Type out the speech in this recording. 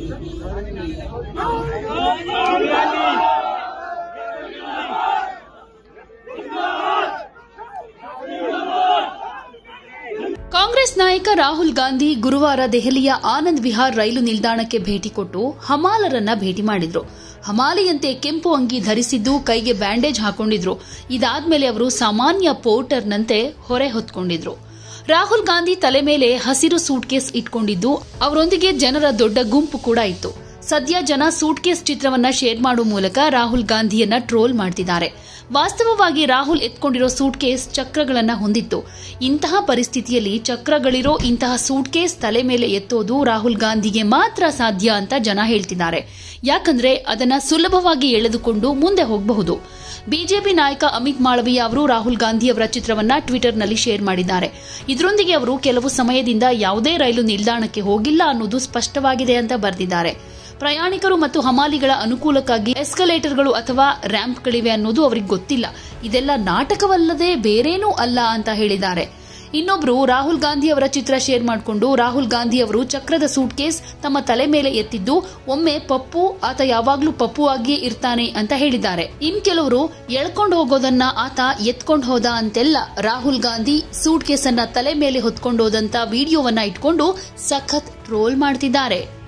ಕಾಂಗ್ರೆಸ್ ನಾಯಕ ರಾಹುಲ್ ಗಾಂಧಿ ಗುರುವಾರ ದೆಹಲಿಯ ಆನಂದ್ ವಿಹಾರ್ ರೈಲು ನಿಲ್ದಾಣಕ್ಕೆ ಭೇಟಿ ಕೊಟ್ಟು ಹಮಾಲರನ್ನ ಭೇಟಿ ಮಾಡಿದ್ರು ಹಮಾಲಿಯಂತೆ ಕೆಂಪು ಅಂಗಿ ಧರಿಸಿದ್ದು ಕೈಗೆ ಬ್ಯಾಂಡೇಜ್ ಹಾಕೊಂಡಿದ್ರು ಇದಾದ್ಮೇಲೆ ಅವರು ಸಾಮಾನ್ಯ ಪೋರ್ಟರ್ನಂತೆ ಹೊರೆ ಹೊತ್ಕೊಂಡಿದ್ರು ರಾಹುಲ್ ಗಾಂಧಿ ತಲೆ ಮೇಲೆ ಹಸಿರು ಸೂಟ್ಕೇಸ್ ಇಟ್ಕೊಂಡಿದ್ದು ಅವರೊಂದಿಗೆ ಜನರ ದೊಡ್ಡ ಗುಂಪು ಕೂಡ ಇತ್ತು ಸದ್ಯ ಜನ ಸೂಟ್ಕೇಸ್ ಚಿತ್ರವನ್ನ ಶೇರ್ ಮಾಡುವ ಮೂಲಕ ರಾಹುಲ್ ಗಾಂಧಿಯನ್ನ ಟ್ರೋಲ್ ಮಾಡ್ತಿದ್ದಾರೆ ವಾಸ್ತವವಾಗಿ ರಾಹುಲ್ ಎತ್ಕೊಂಡಿರೋ ಸೂಟ್ಕೇಸ್ ಚಕ್ರಗಳನ್ನ ಹೊಂದಿತ್ತು ಇಂತಹ ಪರಿಸ್ಥಿತಿಯಲ್ಲಿ ಚಕ್ರಗಳಿರೋ ಇಂತಹ ಸೂಟ್ಕೇಸ್ ತಲೆ ಮೇಲೆ ಎತ್ತೋದು ರಾಹುಲ್ ಗಾಂಧಿಗೆ ಮಾತ್ರ ಸಾಧ್ಯ ಅಂತ ಜನ ಹೇಳ್ತಿದ್ದಾರೆ ಯಾಕಂದ್ರೆ ಅದನ್ನ ಸುಲಭವಾಗಿ ಎಳೆದುಕೊಂಡು ಮುಂದೆ ಹೋಗಬಹುದು ಬಿಜೆಪಿ ನಾಯಕ ಅಮಿತ್ ಮಾಳವೀಯ ಅವರು ರಾಹುಲ್ ಗಾಂಧಿ ಅವರ ಚಿತ್ರವನ್ನ ಟ್ವಿಟರ್ನಲ್ಲಿ ಶೇರ್ ಮಾಡಿದ್ದಾರೆ ಇದರೊಂದಿಗೆ ಅವರು ಕೆಲವು ಸಮಯದಿಂದ ಯಾವುದೇ ರೈಲು ನಿಲ್ದಾಣಕ್ಕೆ ಹೋಗಿಲ್ಲ ಅನ್ನೋದು ಸ್ಪಷ್ಟವಾಗಿದೆ ಅಂತ ಬರೆದಿದ್ದಾರೆ ಪ್ರಯಾಣಿಕರು ಮತ್ತು ಹಮಾಲಿಗಳ ಅನುಕೂಲಕ್ಕಾಗಿ ಎಸ್ಕಲೇಟರ್ಗಳು ಅಥವಾ ರ್ಯಾಂಪ್ಗಳಿವೆ ಅನ್ನೋದು ಅವರಿಗೆ ಗೊತ್ತಿಲ್ಲ ಇದೆಲ್ಲ ನಾಟಕವಲ್ಲದೆ ಬೇರೇನೂ ಅಲ್ಲ ಅಂತ ಹೇಳಿದ್ದಾರೆ ಇನ್ನೊಬ್ರು ರಾಹುಲ್ ಗಾಂಧಿ ಅವರ ಚಿತ್ರ ಶೇರ್ ಮಾಡಿಕೊಂಡು ರಾಹುಲ್ ಗಾಂಧಿ ಅವರು ಚಕ್ರದ ಸೂಟ್ಕೇಸ್ ತಮ್ಮ ತಲೆ ಮೇಲೆ ಎತ್ತಿದ್ದು ಒಮ್ಮೆ ಪಪ್ಪು ಆತ ಯಾವಾಗ್ಲೂ ಪಪ್ಪು ಆಗಿಯೇ ಇರ್ತಾನೆ ಅಂತ ಹೇಳಿದ್ದಾರೆ ಇನ್ ಕೆಲವರು ಎಳ್ಕೊಂಡು ಹೋಗೋದನ್ನ ಆತ ಎತ್ಕೊಂಡು ಹೋದ ಅಂತೆಲ್ಲ ರಾಹುಲ್ ಗಾಂಧಿ ಸೂಟ್ಕೇಸ್ ಅನ್ನ ತಲೆ ಮೇಲೆ ಹೊತ್ಕೊಂಡೋದಂತ ವಿಡಿಯೋವನ್ನ ಇಟ್ಕೊಂಡು ಸಖತ್ ಟ್ರೋಲ್ ಮಾಡ್ತಿದ್ದಾರೆ